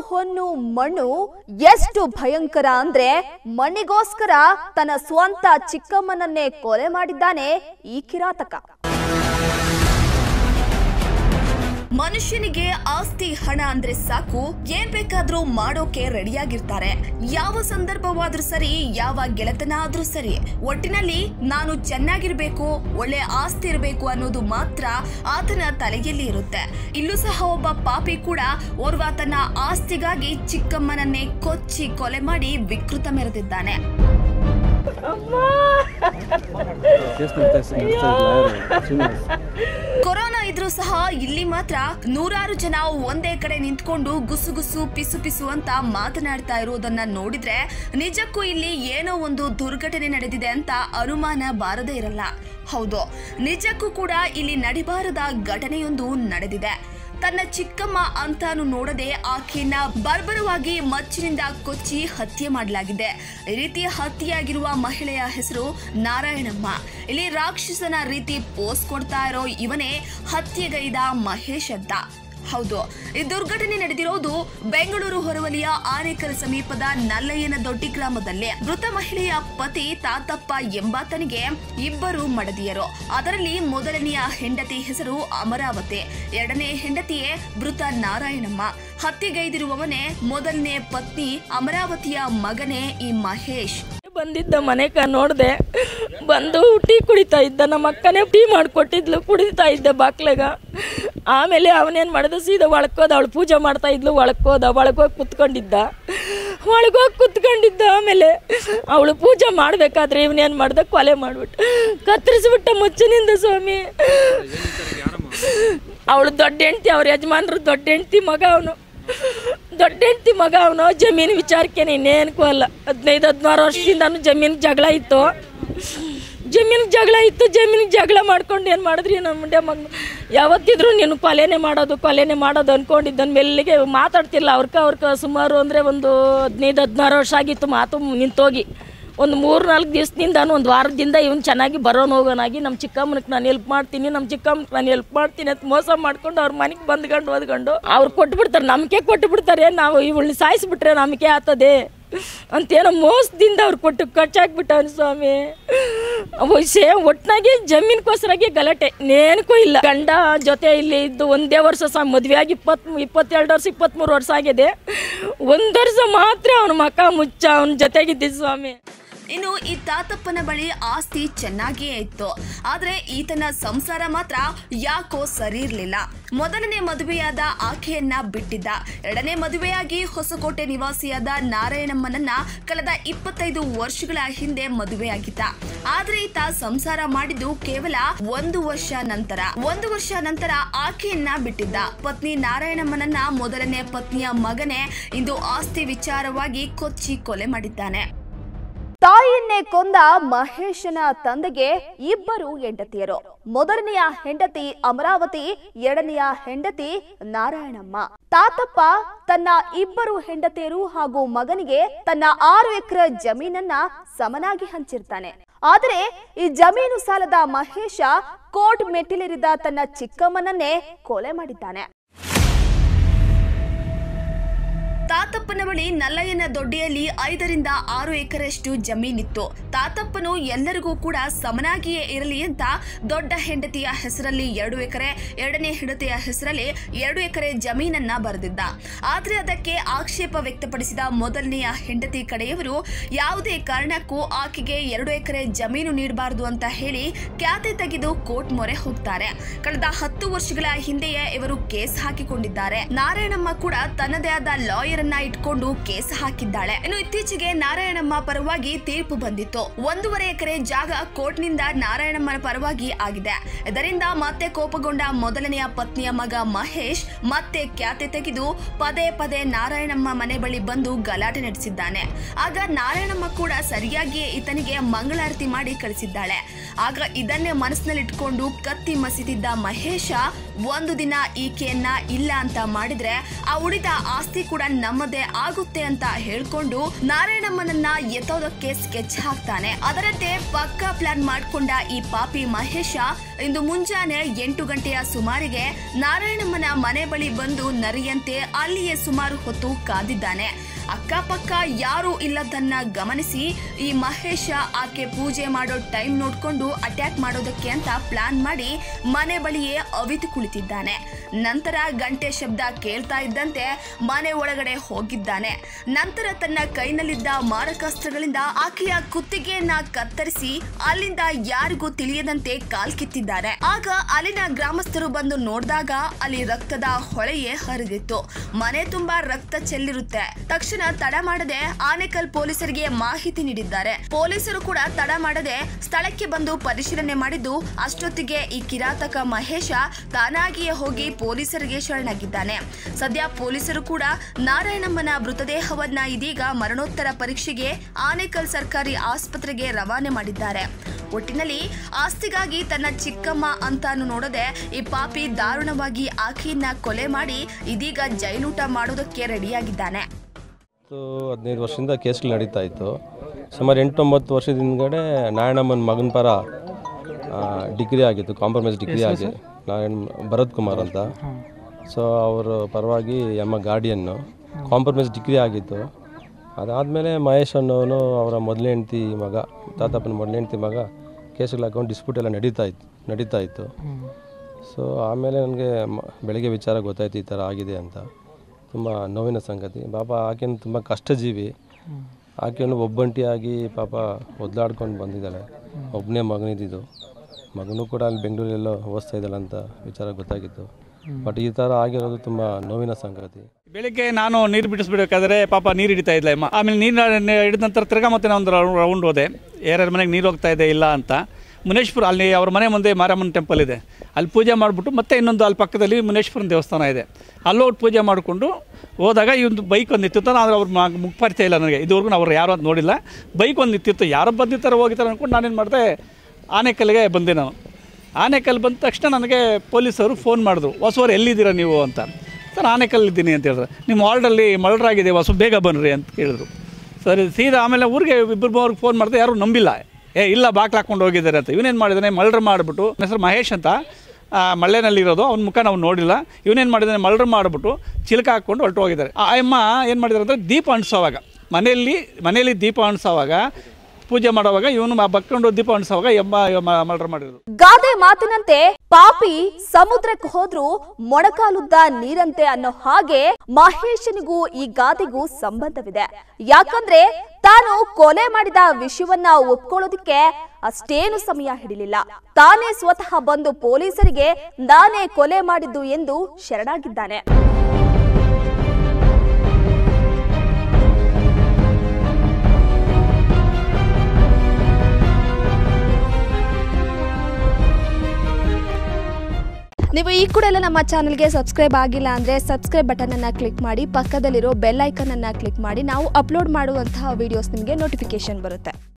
ಹೊನ್ನು ಮಣ್ಣು ಎಷ್ಟು ಭಯಂಕರ ಅಂದ್ರೆ ಮಣ್ಣಿಗೋಸ್ಕರ ತನ್ನ ಸ್ವಂತ ಚಿಕ್ಕಮ್ಮನನ್ನೇ ಕೊಲೆ ಮಾಡಿದ್ದಾನೆ ಈ ಕಿರಾತಕ ಮನುಷ್ಯನಿಗೆ ಆಸ್ತಿ ಹಣ ಅಂದ್ರೆ ಸಾಕು ಏನ್ ಬೇಕಾದ್ರೂ ಮಾಡೋಕೆ ರೆಡಿಯಾಗಿರ್ತಾರೆ ಯಾವ ಸಂದರ್ಭವಾದ್ರೂ ಸರಿ ಯಾವ ಗೆಳೆತನ ಆದ್ರೂ ಸರಿ ಒಟ್ಟಿನಲ್ಲಿ ನಾನು ಚೆನ್ನಾಗಿರ್ಬೇಕು ಒಳ್ಳೆ ಆಸ್ತಿ ಇರಬೇಕು ಅನ್ನೋದು ಮಾತ್ರ ಆತನ ತಲೆಯಲ್ಲಿ ಇರುತ್ತೆ ಇಲ್ಲೂ ಸಹ ಒಬ್ಬ ಪಾಪಿ ಕೂಡ ಓರ್ವ ತನ್ನ ಆಸ್ತಿಗಾಗಿ ಚಿಕ್ಕಮ್ಮನನ್ನೇ ಕೊಚ್ಚಿ ಕೊಲೆ ಮಾಡಿ ವಿಕೃತ ಮೆರೆದಿದ್ದಾನೆ ಕೇಸ್ ನಡ್ತಾ ನಡೆಸ್ತಾ ಇದ್ಲ ಯಾರು ಶ್ರೀನಿವಾಸ್ ಕೊರೋನಾ ಇದ್ರೂ ಸಹ ಇಲ್ಲಿ ಮಾತ್ರ ನೂರಾರು ಜನ ಒಂದೇ ಕಡೆ ನಿಂತ್ಕೊಂಡು ಗುಸುಗುಸು ಪಿಸು ಪಿಸು ಅಂತ ಮಾತನಾಡ್ತಾ ಇರುವುದನ್ನ ನೋಡಿದ್ರೆ ನಿಜಕ್ಕೂ ಇಲ್ಲಿ ಏನೋ ಒಂದು ದುರ್ಘಟನೆ ನಡೆದಿದೆ ಅಂತ ಅನುಮಾನ ಬಾರದೇ ಇರಲ್ಲ ಹೌದು ನಿಜಕ್ಕೂ ಕೂಡ ಇಲ್ಲಿ ನಡಿಬಾರದ ಘಟನೆಯೊಂದು ನಡೆದಿದೆ ತನ್ನ ಚಿಕ್ಕಮ್ಮ ಅಂತಾನು ನೋಡದೆ ಆಕೆಯನ್ನ ಬರ್ಬರವಾಗಿ ಮಚ್ಚಿನಿಂದ ಕೊಚ್ಚಿ ಹತ್ಯೆ ಮಾಡಲಾಗಿದೆ ಈ ರೀತಿ ಹತ್ಯೆಯಾಗಿರುವ ಮಹಿಳೆಯ ಹೆಸರು ನಾರಾಯಣಮ್ಮ ಇಲ್ಲಿ ರಾಕ್ಷಸನ ರೀತಿ ಪೋಸ್ ಕೊಡ್ತಾ ಇರೋ ಇವನೇ ಹತ್ಯೆಗೈದ ಮಹೇಶ್ ಅಂತ ಹೌದು ಈ ದುರ್ಘಟನೆ ನಡೆದಿರೋದು ಬೆಂಗಳೂರು ಹೊರವಲಿಯ ಆನೇಕಲ್ ಸಮೀಪದ ನಲ್ಲಯ್ಯನ ದೊಡ್ಡಿ ಗ್ರಾಮದಲ್ಲಿ ಮೃತ ಮಹಿಳೆಯ ಪತಿ ತಾತಪ್ಪ ಎಂಬಾತನಿಗೆ ಇಬ್ಬರು ಮಡದಿಯರು ಅದರಲ್ಲಿ ಮೊದಲನೆಯ ಹೆಂಡತಿ ಹೆಸರು ಅಮರಾವತಿ ಎರಡನೇ ಹೆಂಡತಿಯೇ ಮೃತ ನಾರಾಯಣಮ್ಮ ಹತ್ಯೆಗೈದಿರುವವನೇ ಮೊದಲನೇ ಪತ್ನಿ ಅಮರಾವತಿಯ ಮಗನೇ ಈ ಮಹೇಶ್ ಬಂದಿದ್ದ ಮನೆಗ ನೋಡಿದೆ ಬಂದು ಟೀ ಕುಡಿತಾ ಇದ್ದ ನಮ್ಮ ಅಕ್ಕನೇ ಟೀ ಮಾಡಿಕೊಟ್ಟಿದ್ಲು ಕುಡಿತಾ ಇದ್ದೆ ಬಾಕ್ಲಾಗ ಆಮೇಲೆ ಅವನೇನು ಮಾಡಿದ ಸೀದಾ ಒಳಕೋದ ಅವಳು ಪೂಜೆ ಮಾಡ್ತಾ ಇದ್ಲು ಒಳಕೋದ ಒಳಗೋಗಿ ಕುತ್ಕೊಂಡಿದ್ದ ಒಳಗೋಗಿ ಕುತ್ಕೊಂಡಿದ್ದ ಆಮೇಲೆ ಅವಳು ಪೂಜೆ ಮಾಡಬೇಕಾದ್ರೆ ಇವನೇನು ಮಾಡ್ದ ಕೊಲೆ ಮಾಡ್ಬಿಟ್ಟು ಕತ್ತರಿಸ್ಬಿಟ್ಟ ಮುಚ್ಚನಿಂದ ಸ್ವಾಮಿ ಅವಳು ದೊಡ್ಡ ಹೆಂಡ್ತಿ ಅವ್ರ ಯಜಮಾನ್ರು ದೊಡ್ಡ ಹೆಂಡ್ತಿ ಮಗ ಅವನು ದೊಡ್ಡ ಹೆಂಡ್ತಿ ಮಗ ಅವನು ಜಮೀನು ವಿಚಾರಕ್ಕೆ ಇನ್ನೇನಕ್ಕೂ ಅಲ್ಲ ಹದಿನೈದು ಹದಿನಾರು ವರ್ಷದಿಂದನೂ ಜಮೀನು ಜಗಳ ಇತ್ತು ಜಮೀನು ಜಗಳ ಇತ್ತು ಜಮೀನಿಗೆ ಜಗಳ ಮಾಡ್ಕೊಂಡು ಏನು ಮಾಡಿದ್ರಿ ನಮ್ಮ ಮುಂದೆ ಮಗ ಯಾವತ್ತಿದ್ರು ನೀನು ಕೊಲೆನೇ ಮಾಡೋದು ಕೊಲೆನೇ ಮಾಡೋದು ಅಂದ್ಕೊಂಡಿದ್ದನ್ ಮೆಲ್ಲಿಗೆ ಮಾತಾಡ್ತಿಲ್ಲ ಅವ್ರಕ ಅವ್ರಕ ಸುಮಾರು ಅಂದರೆ ಒಂದು ಹದಿನೈದು ಹದಿನಾರು ವರ್ಷ ಆಗಿತ್ತು ಮಾತು ನಿಂತೋಗಿ ಒಂದು ಮೂರು ನಾಲ್ಕು ದಿವಸದಿಂದಾನು ಒಂದು ವಾರದಿಂದ ಇವನು ಚೆನ್ನಾಗಿ ಬರೋನ್ ಹೋಗೋನಾಗಿ ನಮ್ಮ ಚಿಕ್ಕಮ್ಮನಿಗೆ ನಾನು ಹೆಲ್ಪ್ ಮಾಡ್ತೀನಿ ನಮ್ಮ ಚಿಕ್ಕಮ್ಮನಿಗೆ ನಾನು ಹೆಲ್ಪ್ ಮಾಡ್ತೀನಿ ಅಂತ ಮೋಸ ಮಾಡ್ಕೊಂಡು ಅವ್ರ ಮನೆಗೆ ಬಂದ್ಕೊಂಡು ಓದ್ಕೊಂಡು ಅವ್ರು ಕೊಟ್ಬಿಡ್ತಾರೆ ನಂಬಿಕೆ ಕೊಟ್ಟುಬಿಡ್ತಾರೆ ನಾವು ಇವಳನ್ನ ಸಾಯಿಸ್ಬಿಟ್ರೆ ನಂಬಿಕೆ ಆಗ್ತದೆ ಅಂತೇನೋ ಮೋಸದಿಂದ ಅವ್ರು ಕೊಟ್ಟು ಖರ್ಚಾಕ್ಬಿಟ್ಟವನು ಸ್ವಾಮಿ ಸೇ ಒಟ್ನಾಗಿ ಜಮೀನ್ಗೋಸ್ಕರಾಗಿ ಗಲಾಟೆ ನೇನಕ್ಕೂ ಇಲ್ಲ ಗಂಡ ಜೊತೆ ಇಲ್ಲಿ ಇದ್ದು ಒಂದೇ ವರ್ಷ ಸಹ ಮದುವೆ ಆಗಿ ಇಪ್ಪತ್ ಇಪ್ಪತ್ತೆರಡು ವರ್ಷ ಇಪ್ಪತ್ತ್ಮೂರು ವರ್ಷ ಆಗಿದೆ ಒಂದು ವರ್ಷ ಮಾತ್ರ ಅವನ ಮಕ ಮುಚ್ಚ ಅವನ ಜೊತೆಗಿದ್ದ ಸ್ವಾಮಿ ಇನ್ನು ಈ ತಾತಪ್ಪನ ಬಳಿ ಆಸ್ತಿ ಚೆನ್ನಾಗಿಯೇ ಇತ್ತು ಆದ್ರೆ ಈತನ ಸಂಸಾರ ಮಾತ್ರ ಯಾಕೋ ಸರಿ ಇರ್ಲಿಲ್ಲ ಮೊದಲನೇ ಮದುವೆಯಾದ ಆಕೆಯನ್ನ ಬಿಟ್ಟಿದ್ದ ಎರಡನೇ ಮದುವೆಯಾಗಿ ಹೊಸಕೋಟೆ ನಿವಾಸಿಯಾದ ನಾರಾಯಣಮ್ಮನನ್ನ ಕಳೆದ ಇಪ್ಪತ್ತೈದು ವರ್ಷಗಳ ಹಿಂದೆ ಮದುವೆಯಾಗಿದ್ದ ಆದ್ರೆ ಈತ ಸಂಸಾರ ಮಾಡಿದ್ದು ಕೇವಲ ಒಂದು ವರ್ಷ ನಂತರ ಒಂದು ವರ್ಷ ನಂತರ ಆಕೆಯನ್ನ ಬಿಟ್ಟಿದ್ದ ಪತ್ನಿ ನಾರಾಯಣಮ್ಮನನ್ನ ಮೊದಲನೇ ಪತ್ನಿಯ ಮಗನೇ ಇಂದು ಆಸ್ತಿ ವಿಚಾರವಾಗಿ ಕೊಚ್ಚಿ ಕೊಲೆ ಮಾಡಿದ್ದಾನೆ ತಾಯಿಯನ್ನೇ ಕೊಂದ ಮಹೇಶನ ತಂದೆಗೆ ಇಬ್ಬರು ಹೆಂಡತಿಯರು ಮೊದಲನೆಯ ಹೆಂಡತಿ ಅಮರಾವತಿ ಎರಡನೆಯ ಹೆಂಡತಿ ನಾರಾಯಣಮ್ಮ ತಾತಪ್ಪ ತನ್ನ ಇಬ್ಬರು ಹೆಂಡತಿಯರು ಹಾಗೂ ಮಗನಿಗೆ ತನ್ನ ಆರು ಎಕರೆ ಜಮೀನನ್ನ ಸಮನಾಗಿ ಹಂಚಿರ್ತಾನೆ ಆದರೆ ಈ ಜಮೀನು ಸಾಲದ ಮಹೇಶ ಕೋರ್ಟ್ ಮೆಟ್ಟಿಲೇರಿದ ತನ್ನ ಚಿಕ್ಕಮ್ಮನನ್ನೇ ಕೊಲೆ ಮಾಡಿದ್ದಾನೆ ತಾತಪ್ಪನ ಬಳಿ ನಲ್ಲಯ್ಯನ ದೊಡ್ಡಿಯಲ್ಲಿ ಐದರಿಂದ ಆರು ಎಕರೆಷ್ಟು ಜಮೀನಿತ್ತು ತಾತಪ್ಪನು ಎಲ್ಲರಿಗೂ ಕೂಡ ಸಮನಾಗಿಯೇ ಇರಲಿ ಅಂತ ದೊಡ್ಡ ಹೆಂಡತಿಯ ಹೆಸರಲ್ಲಿ ಎರಡು ಎಕರೆ ಎರಡನೇ ಹೆಂಡತಿಯ ಹೆಸರಲ್ಲಿ ಎರಡು ಎಕರೆ ಜಮೀನನ್ನ ಬರೆದಿದ್ದ ಆದ್ರೆ ಅದಕ್ಕೆ ಆಕ್ಷೇಪ ವ್ಯಕ್ತಪಡಿಸಿದ ಮೊದಲನೆಯ ಹೆಂಡತಿ ಕಡೆಯವರು ಯಾವುದೇ ಕಾರಣಕ್ಕೂ ಆಕೆಗೆ ಎರಡು ಎಕರೆ ಜಮೀನು ನೀಡಬಾರದು ಅಂತ ಹೇಳಿ ಖ್ಯಾತೆ ತೆಗೆದು ಕೋರ್ಟ್ ಮೊರೆ ಹೋಗ್ತಾರೆ ಕಳೆದ ಹತ್ತು ವರ್ಷಗಳ ಹಿಂದೆಯೇ ಇವರು ಕೇಸ್ ಹಾಕಿಕೊಂಡಿದ್ದಾರೆ ನಾರಾಯಣಮ್ಮ ಕೂಡ ತನ್ನದೇ ಆದ ಲಾಯರ್ ಅನ್ನ ಇಟ್ಕೊಂಡು ಕೇಸ್ ಹಾಕಿದ್ದಾಳೆ ಇನ್ನು ಇತ್ತೀಚೆಗೆ ನಾರಾಯಣಮ್ಮ ಪರವಾಗಿ ತೀರ್ಪು ಬಂದಿತ್ತು ಒಂದೂವರೆ ಎಕರೆ ಜಾಗ ಕೋರ್ಟ್ನಿಂದ ನಾರಾಯಣಮ್ಮನ ಪರವಾಗಿ ಆಗಿದೆ ಇದರಿಂದ ಮತ್ತೆ ಕೋಪಗೊಂಡ ಮೊದಲನೆಯ ಪತ್ನಿಯ ಮಗ ಮಹೇಶ್ ಮತ್ತೆ ಖ್ಯಾತೆ ತೆಗೆದು ಪದೇ ಪದೇ ನಾರಾಯಣಮ್ಮ ಮನೆ ಬಳಿ ಬಂದು ಗಲಾಟೆ ನಡೆಸಿದ್ದಾನೆ ಆಗ ನಾರಾಯಣಮ್ಮ ಕೂಡ ಸರಿಯಾಗಿಯೇ ಈತನಿಗೆ ಮಂಗಳಾರತಿ ಮಾಡಿ ಕಳಿಸಿದ್ದಾಳೆ ಆಗ ಇದನ್ನೇ ಮನಸ್ಸಿನಲ್ಲಿಟ್ಕೊಂಡು ಕತ್ತಿ ಮಸಿದಿದ್ದ ಮಹೇಶ ಒಂದು ದಿನ ಈಕೆಯನ್ನ ಇಲ್ಲ ಅಂತ ಮಾಡಿದ್ರೆ ಆ ಉಳಿದ ಆಸ್ತಿ ಕೂಡ ನಮ್ಮದೇ ಆಗುತ್ತೆ ಅಂತ ಹೇಳ್ಕೊಂಡು ನಾರಾಯಣಮ್ಮನನ್ನ ಎತ್ತೋದಕ್ಕೆ ಸ್ಕೆಚ್ ಹಾಕ್ತಾನೆ ಅದರಂತೆ ಪಕ್ಕಾ ಪ್ಲಾನ್ ಮಾಡ್ಕೊಂಡ ಈ ಪಾಪಿ ಮಹೇಶ ಇಂದು ಮುಂಜಾನೆ ಎಂಟು ಗಂಟೆಯ ಸುಮಾರಿಗೆ ನಾರಾಯಣಮ್ಮನ ಮನೆ ಬಳಿ ಬಂದು ನರಿಯಂತೆ ಅಲ್ಲಿಯೇ ಸುಮಾರು ಹೊತ್ತು ಕಾದಿದ್ದಾನೆ ಅಕ್ಕಪಕ್ಕ ಯಾರೂ ಇಲ್ಲದನ್ನ ಗಮನಿಸಿ ಈ ಮಹೇಶ ಆಕೆ ಪೂಜೆ ಮಾಡೋ ಟೈಮ್ ನೋಡ್ಕೊಂಡು ಅಟ್ಯಾಕ್ ಮಾಡೋದಕ್ಕೆ ಅಂತ ಪ್ಲಾನ್ ಮಾಡಿ ಮನೆ ಬಳಿಯೇ ಅವಿತು ಕುಳಿತಿದ್ದಾನೆ ನಂತರ ಗಂಟೆ ಶಬ್ದ ಕೇಳ್ತಾ ಇದ್ದಂತೆ ಮನೆ ಒಳಗಡೆ ಹೋಗಿದ್ದಾನೆ ನಂತರ ತನ್ನ ಕೈನಲ್ಲಿದ್ದ ಮಾರಕಾಸ್ತ್ರಗಳಿಂದ ಆಕೆಯ ಕುತ್ತಿಗೆಯನ್ನ ಕತ್ತರಿಸಿ ಅಲ್ಲಿಂದ ಯಾರಿಗೂ ತಿಳಿಯದಂತೆ ಕಾಲ್ಕಿತ್ತಿದ್ದಾರೆ ಆಗ ಅಲ್ಲಿನ ಗ್ರಾಮಸ್ಥರು ಬಂದು ನೋಡಿದಾಗ ಅಲ್ಲಿ ರಕ್ತದ ಹೊಳೆಯೇ ಹರಿದಿತ್ತು ಮನೆ ತುಂಬಾ ರಕ್ತ ಚೆಲ್ಲಿರುತ್ತೆ ತಕ್ಷಣ ತಡ ಮಾಡದೆ ಆನೇಕಲ್ ಪೊಲೀಸರಿಗೆ ಮಾಹಿತಿ ನೀಡಿದ್ದಾರೆ ಪೊಲೀಸರು ಕೂಡ ತಡ ಮಾಡದೆ ಸ್ಥಳಕ್ಕೆ ಬಂದು ಪರಿಶೀಲನೆ ಮಾಡಿದ್ದು ಅಷ್ಟೊತ್ತಿಗೆ ಈ ಕಿರಾತಕ ಮಹೇಶ ತಾನಾಗಿಯೇ ಹೋಗಿ ಪೊಲೀಸರಿಗೆ ಶರಣಾಗಿದ್ದಾನೆ ಸದ್ಯ ಪೊಲೀಸರು ಕೂಡ ನಾರಾಯಣಮ್ಮನ ಮೃತದೇಹವನ್ನ ಇದೀಗ ಮರಣೋತ್ತರ ಪರೀಕ್ಷೆಗೆ ಆನೇಕಲ್ ಸರ್ಕಾರಿ ಆಸ್ಪತ್ರೆಗೆ ರವಾನೆ ಮಾಡಿದ್ದಾರೆ ಒಟ್ಟಿನಲ್ಲಿ ಆಸ್ತಿಗಾಗಿ ತನ್ನ ಚಿಕ್ಕಮ್ಮ ಅಂತಾನು ನೋಡದೆ ಈ ಪಾಪಿ ದಾರುಣವಾಗಿ ಆಕೆಯನ್ನ ಕೊಲೆ ಮಾಡಿ ಇದೀಗ ಜೈಲೂಟ ಮಾಡೋದಕ್ಕೆ ರೆಡಿಯಾಗಿದ್ದಾನೆ ಹತ್ತು ಹದಿನೈದು ವರ್ಷದಿಂದ ಕೇಸ್ಗಳು ನಡೀತಾ ಇತ್ತು ಸುಮಾರು ಎಂಟೊಂಬತ್ತು ವರ್ಷದ ಹಿಂದ್ಗಡೆ ನಾರಾಯಣಮ್ಮನ ಮಗನ ಪರ ಡಿಗ್ರಿ ಆಗಿತ್ತು ಕಾಂಪ್ರಮೈಸ್ ಡಿಗ್ರಿ ಆಗಿ ನಾರಾಯಣ ಭರತ್ ಕುಮಾರ್ ಅಂತ ಸೊ ಅವರ ಪರವಾಗಿ ಎಮ್ಮ ಗಾರ್ಡಿಯನ್ನು ಕಾಂಪ್ರಮೈಸ್ ಡಿಗ್ರಿ ಆಗಿತ್ತು ಅದಾದಮೇಲೆ ಮಹೇಶ್ ಅನ್ನೋನು ಅವರ ಮೊದಲನೇ ಹೆಂಡ್ತಿ ಮಗ ತಾತಪ್ಪನ ಮೊದಲನೇ ಹೆಂಡ್ತಿ ಮಗ ಕೇಸ್ಗಳು ಹಾಕೊಂಡು ಡಿಸ್ಪ್ಯೂಟ್ ಎಲ್ಲ ನಡೀತಾ ಇತ್ತು ನಡೀತಾ ಇತ್ತು ಸೊ ಆಮೇಲೆ ನನಗೆ ಬೆಳಗ್ಗೆ ವಿಚಾರ ಗೊತ್ತಾಯ್ತು ಈ ಥರ ಆಗಿದೆ ಅಂತ ತುಂಬ ನೋವಿನ ಸಂಗತಿ ಪಾಪ ಆಕೆನು ತುಂಬ ಕಷ್ಟಜೀವಿ ಆಕೆಯನ್ನು ಒಬ್ಬಂಟಿಯಾಗಿ ಪಾಪ ಒದ್ದಾಡ್ಕೊಂಡು ಬಂದಿದ್ದಾಳೆ ಒಬ್ಬನೇ ಮಗನಿದ್ದು ಮಗನೂ ಕೂಡ ಅಲ್ಲಿ ಬೆಂಗಳೂರಲ್ಲೋ ಓದಿಸ್ತಾ ಇದ್ದಾಳೆ ಅಂತ ವಿಚಾರ ಗೊತ್ತಾಗಿತ್ತು ಬಟ್ ಈ ಥರ ಆಗಿರೋದು ತುಂಬ ನೋವಿನ ಸಂಗತಿ ಬೆಳಿಗ್ಗೆ ನಾನು ನೀರು ಬಿಡಿಸ್ಬಿಡ್ಬೇಕಾದ್ರೆ ಪಾಪ ನೀರು ಹಿಡಿತಾ ಇದ್ಲ ಅಮ್ಮ ಆಮೇಲೆ ನೀರು ಹಿಡಿದ ನಂತರ ತಿರ್ಗಾ ಮತ್ತೆ ನಾನು ಒಂದು ರೌಂಡ್ ಹೋದೆ ಯಾರ್ಯಾರ ಮನೆಗೆ ನೀರು ಹೋಗ್ತಾ ಇದೆ ಇಲ್ಲ ಅಂತ ಮುನೇಶ್ಪುರ ಅಲ್ಲಿ ಅವ್ರ ಮನೆ ಮುಂದೆ ಮಾರಮ್ಮನ ಟೆಂಪಲ್ ಇದೆ ಅಲ್ಲಿ ಪೂಜೆ ಮಾಡಿಬಿಟ್ಟು ಮತ್ತೆ ಇನ್ನೊಂದು ಅಲ್ಲಿ ಪಕ್ಕದಲ್ಲಿ ಮುನೇಶ್ವರನ ದೇವಸ್ಥಾನ ಇದೆ ಅಲ್ಲೋಗಿ ಪೂಜೆ ಮಾಡಿಕೊಂಡು ಹೋದಾಗ ಈ ಒಂದು ಬೈಕ್ ಒಂದು ನಿಂತಿತ್ತು ಆದರೆ ಅವ್ರ ಮುಖ ಪರಿಚಯ ಇಲ್ಲ ನನಗೆ ಇದುವರೆಗೂ ಅವ್ರು ಯಾರು ಅಂತ ನೋಡಿಲ್ಲ ಬೈಕ್ ಒಂದು ನಿಂತಿತ್ತು ಯಾರೋ ಬಂದಿರ್ತಾರೆ ಹೋಗಿರ್ತಾರೆ ಅಂದ್ಕೊಂಡು ನಾನೇನು ಮಾಡಿದೆ ಆನೆಕಲ್ಲಿಗೆ ಬಂದೆ ನಾನು ಆನೆಕಲ್ ಬಂದ ತಕ್ಷಣ ನನಗೆ ಪೊಲೀಸರು ಫೋನ್ ಮಾಡಿದ್ರು ಹೊಸವರು ಎಲ್ಲಿದ್ದೀರಾ ನೀವು ಅಂತ ಸರ್ ಆನೆಕಲ್ಲಿದ್ದೀನಿ ಅಂತ ಹೇಳಿದ್ರು ನಿಮ್ಮ ವಾರ್ಡಲ್ಲಿ ಮರ್ಡರ್ ಹೊಸ ಬೇಗ ಬನ್ನಿರಿ ಅಂತ ಹೇಳಿದ್ರು ಸರಿ ಸೀದಾ ಆಮೇಲೆ ಊರಿಗೆ ಇಬ್ಬರು ಮೂವ್ರಿಗೆ ಫೋನ್ ಮಾಡಿದೆ ಯಾರೂ ನಂಬಿಲ್ಲ ಏ ಇಲ್ಲ ಬಾಕ್ಲು ಹಾಕ್ಕೊಂಡು ಹೋಗಿದ್ದಾರೆ ಅಂತ ಇವನೇನು ಮಾಡಿದ್ದಾನೆ ಮರ್ಡರ್ ಮಾಡಿಬಿಟ್ಟು ನನ್ನ ಹೆಸರು ಮಹೇಶ್ ಅಂತ ಆ, ಮಳ್ಳೆನಲ್ಲಿರೋದು ಅವ್ನ ಮುಖ ನಾವು ನೋಡಿಲ್ಲ ಇವನೇನು ಮಾಡಿದ್ದಾನೆ ಮರ್ಡರ್ ಮಾಡಿಬಿಟ್ಟು ಚಿಲಕ ಹಾಕ್ಕೊಂಡು ಹೊರಟು ಹೋಗಿದ್ದಾರೆ ಆ ಅಮ್ಮ ಏನು ಮಾಡಿದ್ದಾರೆ ಅಂದರೆ ದೀಪ ಅಂಟಿಸೋವಾಗ ಮನೆಯಲ್ಲಿ ಮನೆಯಲ್ಲಿ ದೀಪ ಅಂಟಿಸೋವಾಗ ಪೂಜೆ ಮಾಡುವಾಗ ಇವನು ಬಕ್ಕೊಂಡು ದೀಪ ಅಂಟಿಸೋವಾಗ ಎಮ್ಮ ಮರ್ಡರ್ ಮಾಡಿದ್ರು ಗಾದೆ ಮಾತಿನಂತೆ ಪಾಪಿ ಸಮುದ್ರಕ್ಕೆ ಹೋದ್ರೂ ಮೊಣಕಾಲುದ್ದ ನೀರಂತೆ ಅನ್ನೋ ಹಾಗೆ ಮಹೇಶನಿಗೂ ಈ ಗಾದೆಗೂ ಸಂಬಂಧವಿದೆ ಯಾಕಂದ್ರೆ ತಾನು ಕೊಲೆ ಮಾಡಿದ ವಿಷಯವನ್ನ ಒಪ್ಕೊಳ್ಳೋದಕ್ಕೆ ಅಷ್ಟೇನು ಸಮಯ ಹಿಡಿಲಿಲ್ಲ ತಾನೇ ಸ್ವತಃ ಬಂದು ಪೊಲೀಸರಿಗೆ ನಾನೇ ಕೊಲೆ ಮಾಡಿದ್ದು ಎಂದು ಶರಣಾಗಿದ್ದಾನೆ ನೀವು ಈ ಕೂಡ ಎಲ್ಲ ನಮ್ಮ ಚಾನಲ್ಗೆ ಸಬ್ಸ್ಕ್ರೈಬ್ ಆಗಿಲ್ಲ ಅಂದರೆ ಸಬ್ಸ್ಕ್ರೈಬ್ ಬಟನ್ ಅನ್ನ ಕ್ಲಿಕ್ ಮಾಡಿ ಪಕ್ಕದಲ್ಲಿರೋ ಬೆಲ್ ಐಕನ್ ಅನ್ನ ಕ್ಲಿಕ್ ಮಾಡಿ ನಾವು ಅಪ್ಲೋಡ್ ಮಾಡುವಂತಹ ವಿಡಿಯೋಸ್ ನಿಮಗೆ ನೋಟಿಫಿಕೇಶನ್ ಬರುತ್ತೆ